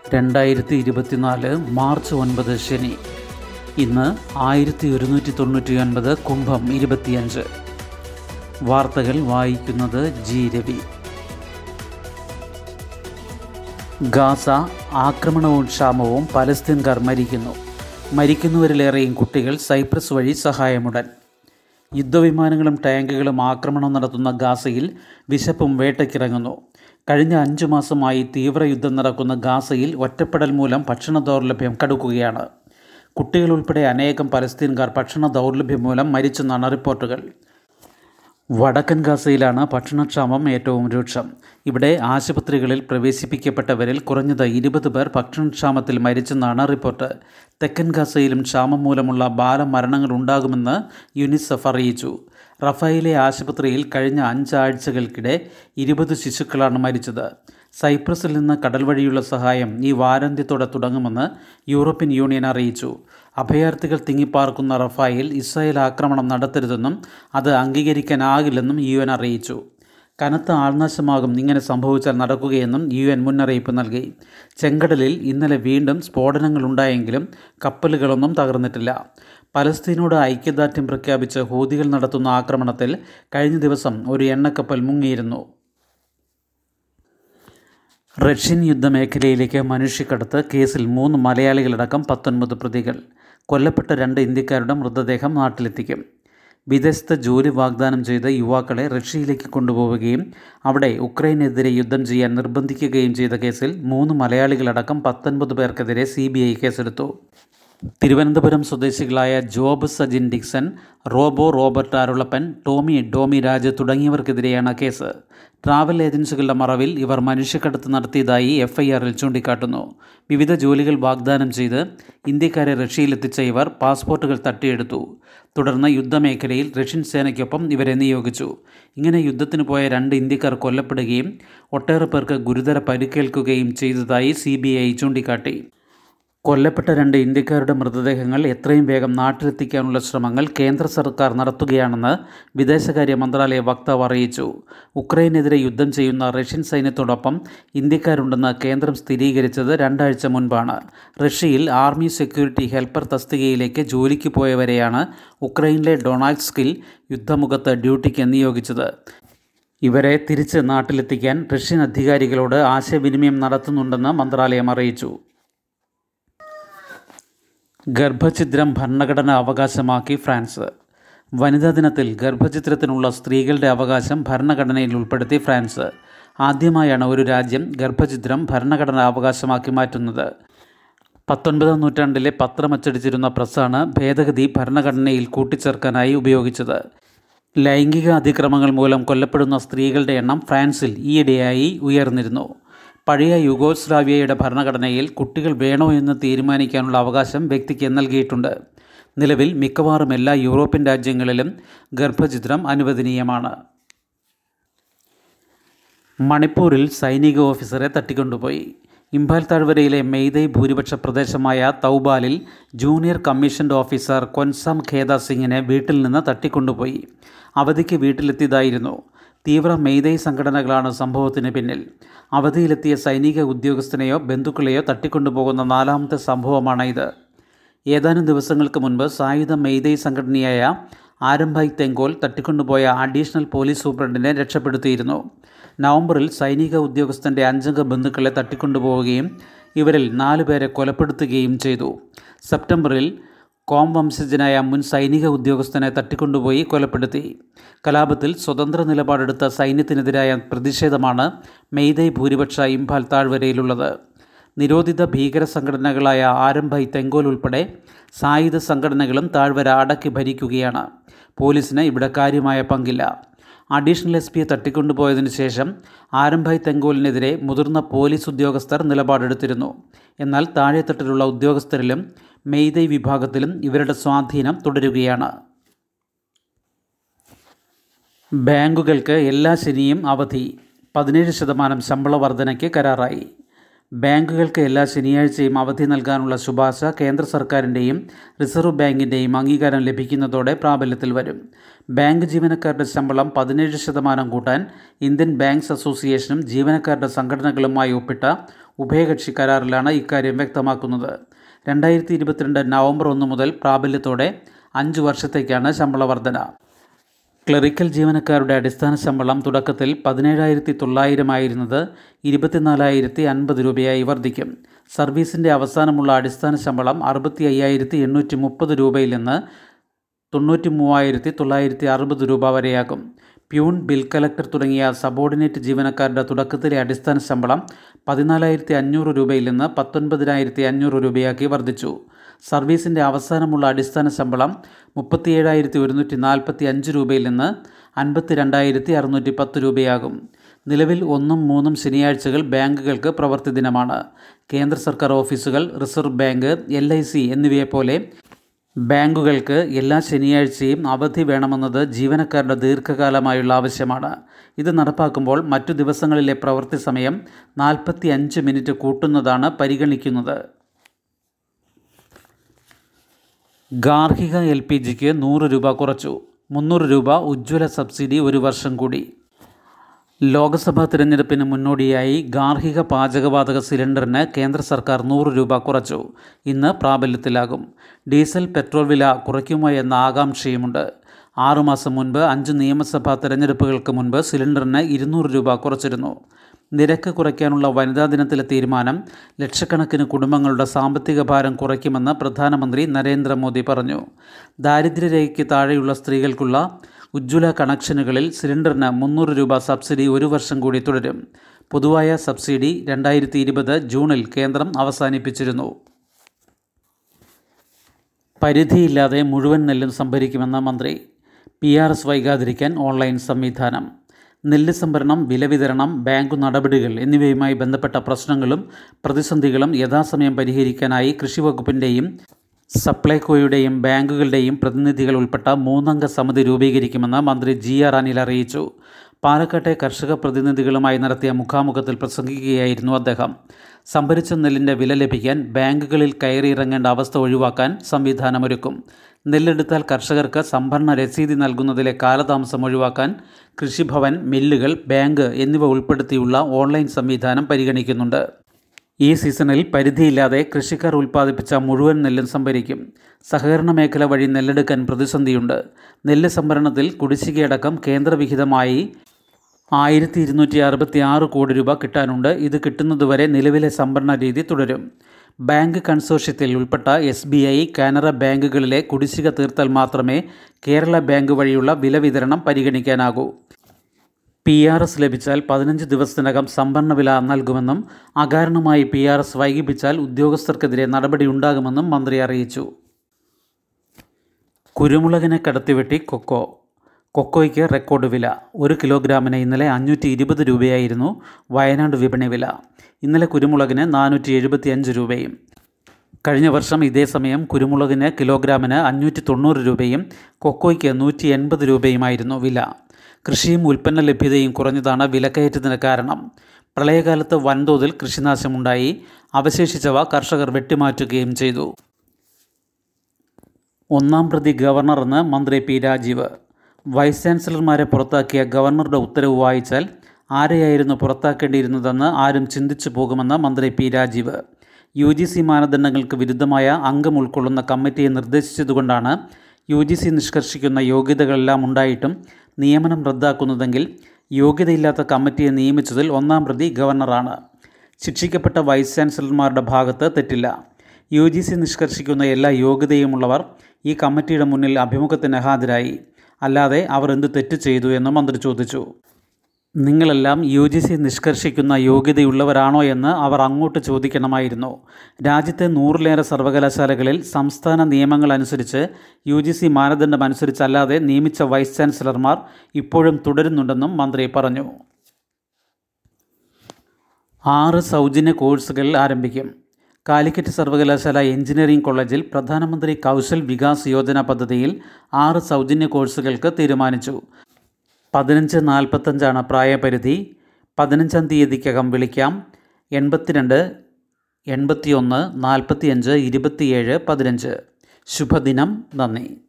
രണ്ടായിരത്തി ഇരുപത്തിനാല് മാർച്ച് ഒൻപത് ശനി ഇന്ന് ആയിരത്തി ഒരുന്നൂറ്റി തൊണ്ണൂറ്റി ഒൻപത് കുംഭം ഇരുപത്തിയഞ്ച് വാർത്തകൾ വായിക്കുന്നത് ജി രവി ഗാസ ആക്രമണവും ക്ഷാമവും പലസ്തീൻകാർ മരിക്കുന്നു മരിക്കുന്നവരിലേറെയും കുട്ടികൾ സൈപ്രസ് വഴി സഹായമുടൻ യുദ്ധവിമാനങ്ങളും ടാങ്കുകളും ആക്രമണം നടത്തുന്ന ഗാസയിൽ വിശപ്പും വേട്ടയ്ക്കിറങ്ങുന്നു കഴിഞ്ഞ അഞ്ചു മാസമായി തീവ്ര യുദ്ധം നടക്കുന്ന ഗാസയിൽ ഒറ്റപ്പെടൽ മൂലം ഭക്ഷണ ദൗർലഭ്യം കടുക്കുകയാണ് കുട്ടികൾ ഉൾപ്പെടെ അനേകം പലസ്തീൻകാർ ഭക്ഷണ ദൗർലഭ്യം മൂലം മരിച്ചെന്നാണ് റിപ്പോർട്ടുകൾ വടക്കൻ ഗാസയിലാണ് ഭക്ഷണക്ഷാമം ഏറ്റവും രൂക്ഷം ഇവിടെ ആശുപത്രികളിൽ പ്രവേശിപ്പിക്കപ്പെട്ടവരിൽ കുറഞ്ഞത് ഇരുപത് പേർ ഭക്ഷണക്ഷാമത്തിൽ മരിച്ചെന്നാണ് റിപ്പോർട്ട് തെക്കൻ ഗാസയിലും ക്ഷാമം മൂലമുള്ള ബാലമരണങ്ങൾ ഉണ്ടാകുമെന്ന് യുനിസെഫ് അറിയിച്ചു റഫായിലെ ആശുപത്രിയിൽ കഴിഞ്ഞ അഞ്ചാഴ്ചകൾക്കിടെ ഇരുപത് ശിശുക്കളാണ് മരിച്ചത് സൈപ്രസിൽ നിന്ന് കടൽ വഴിയുള്ള സഹായം ഈ വാരാന്ത്യത്തോടെ തുടങ്ങുമെന്ന് യൂറോപ്യൻ യൂണിയൻ അറിയിച്ചു അഭയാർത്ഥികൾ തിങ്ങിപ്പാർക്കുന്ന റഫായിൽ ഇസ്രായേൽ ആക്രമണം നടത്തരുതെന്നും അത് അംഗീകരിക്കാനാകില്ലെന്നും യു എൻ അറിയിച്ചു കനത്ത ആൾനാശമാകും ഇങ്ങനെ സംഭവിച്ചാൽ നടക്കുകയെന്നും യു എൻ മുന്നറിയിപ്പ് നൽകി ചെങ്കടലിൽ ഇന്നലെ വീണ്ടും സ്ഫോടനങ്ങൾ ഉണ്ടായെങ്കിലും കപ്പലുകളൊന്നും തകർന്നിട്ടില്ല പലസ്തീനോട് ഐക്യദാർഢ്യം പ്രഖ്യാപിച്ച് ഹൂതികൾ നടത്തുന്ന ആക്രമണത്തിൽ കഴിഞ്ഞ ദിവസം ഒരു എണ്ണക്കപ്പൽ മുങ്ങിയിരുന്നു റഷ്യൻ യുദ്ധമേഖലയിലേക്ക് മനുഷ്യക്കടത്ത് കേസിൽ മൂന്ന് മലയാളികളടക്കം പത്തൊൻപത് പ്രതികൾ കൊല്ലപ്പെട്ട രണ്ട് ഇന്ത്യക്കാരുടെ മൃതദേഹം നാട്ടിലെത്തിക്കും വിദേശത്ത് ജോലി വാഗ്ദാനം ചെയ്ത യുവാക്കളെ റഷ്യയിലേക്ക് കൊണ്ടുപോവുകയും അവിടെ ഉക്രൈനെതിരെ യുദ്ധം ചെയ്യാൻ നിർബന്ധിക്കുകയും ചെയ്ത കേസിൽ മൂന്ന് മലയാളികളടക്കം പത്തൊൻപത് പേർക്കെതിരെ സി കേസെടുത്തു തിരുവനന്തപുരം സ്വദേശികളായ ജോബ് സജിൻ ഡിക്സൺ റോബോ റോബർട്ട് ആരുളപ്പൻ ടോമി ഡോമി രാജ് തുടങ്ങിയവർക്കെതിരെയാണ് കേസ് ട്രാവൽ ഏജൻസികളുടെ മറവിൽ ഇവർ മനുഷ്യക്കടത്ത് നടത്തിയതായി എഫ് ഐ ആറിൽ ചൂണ്ടിക്കാട്ടുന്നു വിവിധ ജോലികൾ വാഗ്ദാനം ചെയ്ത് ഇന്ത്യക്കാരെ റഷ്യയിലെത്തിച്ച ഇവർ പാസ്പോർട്ടുകൾ തട്ടിയെടുത്തു തുടർന്ന് യുദ്ധമേഖലയിൽ റഷ്യൻ സേനയ്ക്കൊപ്പം ഇവരെ നിയോഗിച്ചു ഇങ്ങനെ യുദ്ധത്തിന് പോയ രണ്ട് ഇന്ത്യക്കാർ കൊല്ലപ്പെടുകയും ഒട്ടേറെ പേർക്ക് ഗുരുതര പരിക്കേൽക്കുകയും ചെയ്തതായി സി ചൂണ്ടിക്കാട്ടി കൊല്ലപ്പെട്ട രണ്ട് ഇന്ത്യക്കാരുടെ മൃതദേഹങ്ങൾ എത്രയും വേഗം നാട്ടിലെത്തിക്കാനുള്ള ശ്രമങ്ങൾ കേന്ദ്ര സർക്കാർ നടത്തുകയാണെന്ന് വിദേശകാര്യ മന്ത്രാലയ വക്താവ് അറിയിച്ചു ഉക്രൈനെതിരെ യുദ്ധം ചെയ്യുന്ന റഷ്യൻ സൈന്യത്തോടൊപ്പം ഇന്ത്യക്കാരുണ്ടെന്ന് കേന്ദ്രം സ്ഥിരീകരിച്ചത് രണ്ടാഴ്ച മുൻപാണ് റഷ്യയിൽ ആർമി സെക്യൂരിറ്റി ഹെൽപ്പർ തസ്തികയിലേക്ക് ജോലിക്ക് പോയവരെയാണ് ഉക്രൈനിലെ ഡൊണാൾസ്കിൽ യുദ്ധമുഖത്ത് ഡ്യൂട്ടിക്ക് നിയോഗിച്ചത് ഇവരെ തിരിച്ച് നാട്ടിലെത്തിക്കാൻ റഷ്യൻ അധികാരികളോട് ആശയവിനിമയം നടത്തുന്നുണ്ടെന്ന് മന്ത്രാലയം അറിയിച്ചു ഗർഭഛിദ്രം ഭരണഘടന അവകാശമാക്കി ഫ്രാൻസ് വനിതാ ദിനത്തിൽ ഗർഭചിത്രത്തിനുള്ള സ്ത്രീകളുടെ അവകാശം ഭരണഘടനയിൽ ഉൾപ്പെടുത്തി ഫ്രാൻസ് ആദ്യമായാണ് ഒരു രാജ്യം ഗർഭചിത്രം ഭരണഘടന അവകാശമാക്കി മാറ്റുന്നത് പത്തൊൻപതാം നൂറ്റാണ്ടിലെ പത്രം അച്ചടിച്ചിരുന്ന പ്രസ്സാണ് ഭേദഗതി ഭരണഘടനയിൽ കൂട്ടിച്ചേർക്കാനായി ഉപയോഗിച്ചത് ലൈംഗിക അതിക്രമങ്ങൾ മൂലം കൊല്ലപ്പെടുന്ന സ്ത്രീകളുടെ എണ്ണം ഫ്രാൻസിൽ ഈയിടെയായി ഉയർന്നിരുന്നു പഴയ യുഗോസ്ലാവിയയുടെ ഭരണഘടനയിൽ കുട്ടികൾ വേണോ എന്ന് തീരുമാനിക്കാനുള്ള അവകാശം വ്യക്തിക്ക് നൽകിയിട്ടുണ്ട് നിലവിൽ മിക്കവാറും എല്ലാ യൂറോപ്യൻ രാജ്യങ്ങളിലും ഗർഭചിത്രം അനുവദനീയമാണ് മണിപ്പൂരിൽ സൈനിക ഓഫീസറെ തട്ടിക്കൊണ്ടുപോയി ഇംഫാൽ താഴ്വരയിലെ മെയ്തൈ ഭൂരിപക്ഷ പ്രദേശമായ തൗബാലിൽ junior commissioned officer Konsam Kheda സിംഗിനെ വീട്ടിൽ നിന്ന് തട്ടിക്കൊണ്ടുപോയി അവധിക്ക് വീട്ടിലെത്തിയതായിരുന്നു തീവ്ര മെയ്തൈ സംഘടനകളാണ് സംഭവത്തിന് പിന്നിൽ അവധിയിലെത്തിയ സൈനിക ഉദ്യോഗസ്ഥനെയോ ബന്ധുക്കളെയോ തട്ടിക്കൊണ്ടുപോകുന്ന നാലാമത്തെ സംഭവമാണ് ഇത് ഏതാനും ദിവസങ്ങൾക്ക് മുൻപ് സായുധ മെയ്തൈ സംഘടനയായ ആരംഭായ് തെങ്കോൽ തട്ടിക്കൊണ്ടുപോയ അഡീഷണൽ പോലീസ് സൂപ്രണ്ടിനെ രക്ഷപ്പെടുത്തിയിരുന്നു നവംബറിൽ സൈനിക ഉദ്യോഗസ്ഥൻ്റെ അഞ്ചംഗ ബന്ധുക്കളെ തട്ടിക്കൊണ്ടുപോവുകയും ഇവരിൽ നാലു പേരെ കൊലപ്പെടുത്തുകയും ചെയ്തു സെപ്റ്റംബറിൽ കോം വംശജനായ മുൻ സൈനിക ഉദ്യോഗസ്ഥനെ തട്ടിക്കൊണ്ടുപോയി കൊലപ്പെടുത്തി കലാപത്തിൽ സ്വതന്ത്ര നിലപാടെടുത്ത സൈന്യത്തിനെതിരായ പ്രതിഷേധമാണ് മെയ്തൈ ഭൂരിപക്ഷ ഇംഫാൽ താഴ്വരയിലുള്ളത് നിരോധിത ഭീകര സംഘടനകളായ ആരംഭൈ തെങ്കോൽ ഉൾപ്പെടെ സായുധ സംഘടനകളും താഴ്വര അടക്കി ഭരിക്കുകയാണ് പോലീസിന് ഇവിടെ കാര്യമായ പങ്കില്ല അഡീഷണൽ എസ് പിയെ തട്ടിക്കൊണ്ടുപോയതിനു ശേഷം ആരംഭായ് തെങ്കോലിനെതിരെ മുതിർന്ന പോലീസ് ഉദ്യോഗസ്ഥർ നിലപാടെടുത്തിരുന്നു എന്നാൽ താഴെത്തട്ടിലുള്ള ഉദ്യോഗസ്ഥരിലും മെയ്തൈ വിഭാഗത്തിലും ഇവരുടെ സ്വാധീനം തുടരുകയാണ് ബാങ്കുകൾക്ക് എല്ലാ ശനിയും അവധി പതിനേഴ് ശതമാനം ശമ്പള വർധനയ്ക്ക് കരാറായി ബാങ്കുകൾക്ക് എല്ലാ ശനിയാഴ്ചയും അവധി നൽകാനുള്ള ശുപാർശ കേന്ദ്ര സർക്കാരിൻ്റെയും റിസർവ് ബാങ്കിൻ്റെയും അംഗീകാരം ലഭിക്കുന്നതോടെ പ്രാബല്യത്തിൽ വരും ബാങ്ക് ജീവനക്കാരുടെ ശമ്പളം പതിനേഴ് ശതമാനം കൂട്ടാൻ ഇന്ത്യൻ ബാങ്ക്സ് അസോസിയേഷനും ജീവനക്കാരുടെ സംഘടനകളുമായി ഒപ്പിട്ട ഉഭയകക്ഷി കരാറിലാണ് ഇക്കാര്യം വ്യക്തമാക്കുന്നത് രണ്ടായിരത്തി ഇരുപത്തിരണ്ട് നവംബർ ഒന്ന് മുതൽ പ്രാബല്യത്തോടെ അഞ്ച് വർഷത്തേക്കാണ് ശമ്പള വർധന ക്ലറിക്കൽ ജീവനക്കാരുടെ അടിസ്ഥാന ശമ്പളം തുടക്കത്തിൽ പതിനേഴായിരത്തി തൊള്ളായിരമായിരുന്നത് ഇരുപത്തിനാലായിരത്തി അൻപത് രൂപയായി വർദ്ധിക്കും സർവീസിൻ്റെ അവസാനമുള്ള അടിസ്ഥാന ശമ്പളം അറുപത്തി അയ്യായിരത്തി എണ്ണൂറ്റി മുപ്പത് രൂപയിൽ നിന്ന് തൊണ്ണൂറ്റി മൂവായിരത്തി തൊള്ളായിരത്തി അറുപത് രൂപ വരെയാകും പ്യൂൺ ബിൽ കളക്ടർ തുടങ്ങിയ സബോർഡിനേറ്റ് ജീവനക്കാരുടെ തുടക്കത്തിലെ അടിസ്ഥാന ശമ്പളം പതിനാലായിരത്തി അഞ്ഞൂറ് രൂപയിൽ നിന്ന് പത്തൊൻപതിനായിരത്തി അഞ്ഞൂറ് രൂപയാക്കി വർദ്ധിച്ചു സർവീസിൻ്റെ അവസാനമുള്ള അടിസ്ഥാന ശമ്പളം മുപ്പത്തിയേഴായിരത്തി ഒരുന്നൂറ്റി നാൽപ്പത്തി അഞ്ച് രൂപയിൽ നിന്ന് അൻപത്തി രണ്ടായിരത്തി അറുന്നൂറ്റി പത്ത് രൂപയാകും നിലവിൽ ഒന്നും മൂന്നും ശനിയാഴ്ചകൾ ബാങ്കുകൾക്ക് പ്രവൃത്തി ദിനമാണ് കേന്ദ്ര സർക്കാർ ഓഫീസുകൾ reserve bank L I C എന്നിവയെപ്പോലെ ബാങ്കുകൾക്ക് എല്ലാ ശനിയാഴ്ചയും അവധി വേണമെന്നത് ജീവനക്കാരുടെ ദീർഘകാലമായുള്ള ആവശ്യമാണ് ഇത് നടപ്പാക്കുമ്പോൾ മറ്റു ദിവസങ്ങളിലെ പ്രവൃത്തി സമയം നാൽപ്പത്തി അഞ്ച് മിനിറ്റ് കൂട്ടുന്നതാണ് പരിഗണിക്കുന്നത് ഗാർഹിക എൽ പി ജിക്ക് നൂറ് രൂപ കുറച്ചു മുന്നൂറ് രൂപ ഉജ്ജ്വല സബ്സിഡി ഒരു വർഷം കൂടി ലോക്സഭാ തിരഞ്ഞെടുപ്പിന് മുന്നോടിയായി ഗാർഹിക പാചകവാതക സിലിണ്ടറിന് കേന്ദ്ര സർക്കാർ നൂറ് രൂപ കുറച്ചു ഇന്ന് പ്രാബല്യത്തിലാകും ഡീസൽ പെട്രോൾ വില കുറയ്ക്കുമോ എന്ന ആകാംക്ഷയുമുണ്ട് ആറുമാസം മുൻപ് അഞ്ച് നിയമസഭാ തെരഞ്ഞെടുപ്പുകൾക്ക് മുൻപ് സിലിണ്ടറിന് ഇരുന്നൂറ് രൂപ കുറച്ചിരുന്നു നിരക്ക് കുറയ്ക്കാനുള്ള വനിതാ ദിനത്തിലെ തീരുമാനം ലക്ഷക്കണക്കിന് കുടുംബങ്ങളുടെ സാമ്പത്തിക ഭാരം കുറയ്ക്കുമെന്ന് പ്രധാനമന്ത്രി നരേന്ദ്രമോദി പറഞ്ഞു ദാരിദ്ര്യരേഖയ്ക്ക് താഴെയുള്ള സ്ത്രീകൾക്കുള്ള ഉജ്ജ്വല കണക്ഷനുകളിൽ സിലിണ്ടറിന് മുന്നൂറ് രൂപ സബ്സിഡി ഒരു വർഷം കൂടി തുടരും പൊതുവായ സബ്സിഡി രണ്ടായിരത്തി ഇരുപത് ജൂണിൽ കേന്ദ്രം അവസാനിപ്പിച്ചിരുന്നു പരിധിയില്ലാതെ മുഴുവൻ നെല്ലും സംഭരിക്കുമെന്ന മന്ത്രി പി ആർ എസ് വൈകാതിരിക്കാൻ ഓൺലൈൻ സംവിധാനം നെല്ല് സംഭരണം വില വിതരണം ബാങ്ക് നടപടികൾ എന്നിവയുമായി ബന്ധപ്പെട്ട പ്രശ്നങ്ങളും പ്രതിസന്ധികളും യഥാസമയം പരിഹരിക്കാനായി കൃഷി വകുപ്പിൻ്റെയും സപ്ലൈകോയുടെയും ബാങ്കുകളുടെയും പ്രതിനിധികൾ ഉൾപ്പെട്ട മൂന്നംഗ സമിതി രൂപീകരിക്കുമെന്ന് മന്ത്രി ജി ആർ അനിൽ അറിയിച്ചു പാലക്കാട്ടെ കർഷക പ്രതിനിധികളുമായി നടത്തിയ മുഖാമുഖത്തിൽ പ്രസംഗിക്കുകയായിരുന്നു അദ്ദേഹം സംഭരിച്ച നെല്ലിൻ്റെ വില ലഭിക്കാൻ ബാങ്കുകളിൽ കയറിയിറങ്ങേണ്ട അവസ്ഥ ഒഴിവാക്കാൻ സംവിധാനമൊരുക്കും നെല്ലെടുത്താൽ കർഷകർക്ക് സംഭരണ രസീതി നൽകുന്നതിലെ കാലതാമസം ഒഴിവാക്കാൻ കൃഷിഭവൻ മില്ലുകൾ ബാങ്ക് എന്നിവ ഉൾപ്പെടുത്തിയുള്ള ഓൺലൈൻ സംവിധാനം പരിഗണിക്കുന്നുണ്ട് ഈ സീസണിൽ പരിധിയില്ലാതെ കൃഷിക്കാർ ഉൽപ്പാദിപ്പിച്ച മുഴുവൻ നെല്ലും സംഭരിക്കും സഹകരണ മേഖല വഴി നെല്ലെടുക്കാൻ പ്രതിസന്ധിയുണ്ട് നെല്ല് സംഭരണത്തിൽ കുടിശ്ശികയടക്കം കേന്ദ്രവിഹിതമായി ആയിരത്തി ഇരുന്നൂറ്റി അറുപത്തി ആറ് കോടി രൂപ കിട്ടാനുണ്ട് ഇത് കിട്ടുന്നതുവരെ നിലവിലെ സംഭരണ രീതി തുടരും ബാങ്ക് കൺസോർഷ്യത്തിൽ ഉൾപ്പെട്ട എസ് ബി ഐ കാനറ ബാങ്കുകളിലെ കുടിശ്ശിക തീർത്താൽ മാത്രമേ കേരള ബാങ്ക് വഴിയുള്ള വില വിതരണം പരിഗണിക്കാനാകൂ പി ആർ എസ് ലഭിച്ചാൽ പതിനഞ്ച് ദിവസത്തിനകം സംഭരണ വില നൽകുമെന്നും അകാരണമായി പി ആർ എസ് വൈകിപ്പിച്ചാൽ ഉദ്യോഗസ്ഥർക്കെതിരെ നടപടിയുണ്ടാകുമെന്നും മന്ത്രി അറിയിച്ചു കുരുമുളകിനെ കടത്തിവെട്ടി കൊക്കോ കൊക്കോയ്ക്ക് റെക്കോർഡ് വില ഒരു കിലോഗ്രാമിന് ഇന്നലെ അഞ്ഞൂറ്റി ഇരുപത് രൂപയായിരുന്നു വയനാട് വിപണി വില ഇന്നലെ കുരുമുളകിന് നാനൂറ്റി എഴുപത്തി അഞ്ച് രൂപയും കഴിഞ്ഞ വർഷം ഇതേ സമയം കുരുമുളകിന് കിലോഗ്രാമിന് അഞ്ഞൂറ്റി തൊണ്ണൂറ് രൂപയും കൊക്കോയ്ക്ക് നൂറ്റി എൺപത് രൂപയുമായിരുന്നു വില കൃഷിയും ഉൽപ്പന്ന ലഭ്യതയും കുറഞ്ഞതാണ് വിലക്കയറ്റത്തിന് കാരണം പ്രളയകാലത്ത് വൻതോതിൽ കൃഷിനാശമുണ്ടായി അവശേഷിച്ചവ കർഷകർ വെട്ടിമാറ്റുകയും ചെയ്തു ഒന്നാം പ്രതി ഗവർണറെന്ന് മന്ത്രി പി രാജീവ് വൈസ് ചാൻസലർമാരെ പുറത്താക്കിയ ഗവർണറുടെ ഉത്തരവ് വായിച്ചാൽ ആരെയായിരുന്നു പുറത്താക്കേണ്ടിയിരുന്നതെന്ന് ആരും ചിന്തിച്ചു പോകുമെന്ന് മന്ത്രി P Rajeev U G C മാനദണ്ഡങ്ങൾക്ക് വിരുദ്ധമായ അംഗം ഉൾക്കൊള്ളുന്ന കമ്മിറ്റിയെ നിർദ്ദേശിച്ചതുകൊണ്ടാണ് യു ജി സി നിഷ്കർഷിക്കുന്ന യോഗ്യതകളെല്ലാം ഉണ്ടായിട്ടും നിയമനം റദ്ദാക്കുന്നതെങ്കിൽ യോഗ്യതയില്ലാത്ത കമ്മിറ്റിയെ നിയമിച്ചതിൽ ഒന്നാം പ്രതി ഗവർണറാണ് ശിക്ഷിക്കപ്പെട്ട വൈസ് ചാൻസലർമാരുടെ ഭാഗത്ത് തെറ്റില്ല യു ജി സി നിഷ്കർഷിക്കുന്ന എല്ലാ യോഗ്യതയുമുള്ളവർ ഈ കമ്മിറ്റിയുടെ മുന്നിൽ അഭിമുഖത്തിന് ഹാജരായി അല്ലാതെ അവർ എന്ത് തെറ്റ് ചെയ്തു എന്ന് മന്ത്രി ചോദിച്ചു നിങ്ങളെല്ലാം യു ജി സി നിഷ്കർഷിക്കുന്ന യോഗ്യതയുള്ളവരാണോ എന്ന് അവർ അങ്ങോട്ട് ചോദിക്കണമായിരുന്നു രാജ്യത്തെ നൂറിലേറെ സർവകലാശാലകളിൽ സംസ്ഥാന നിയമങ്ങൾ അനുസരിച്ച് യു ജി സി മാനദണ്ഡം അനുസരിച്ചല്ലാതെ നിയമിച്ച വൈസ് ചാൻസലർമാർ ഇപ്പോഴും തുടരുന്നുണ്ടെന്നും മന്ത്രി പറഞ്ഞു ആറ് സൗജന്യ കോഴ്സുകൾ ആരംഭിക്കും കാലിക്കറ്റ് സർവകലാശാല എഞ്ചിനീയറിംഗ് കോളേജിൽ പ്രധാനമന്ത്രി കൗശൽ വികാസ് യോജന പദ്ധതിയിൽ ആറ് സൗജന്യ കോഴ്സുകൾക്ക് തീരുമാനിച്ചു പതിനഞ്ച് നാൽപ്പത്തഞ്ചാണ് പ്രായപരിധി പതിനഞ്ചാം തീയതിക്കകം വിളിക്കാം എൺപത്തിരണ്ട് എൺപത്തിയൊന്ന് നാൽപ്പത്തിയഞ്ച് ഇരുപത്തിയേഴ് പതിനഞ്ച് ശുഭദിനം നന്ദി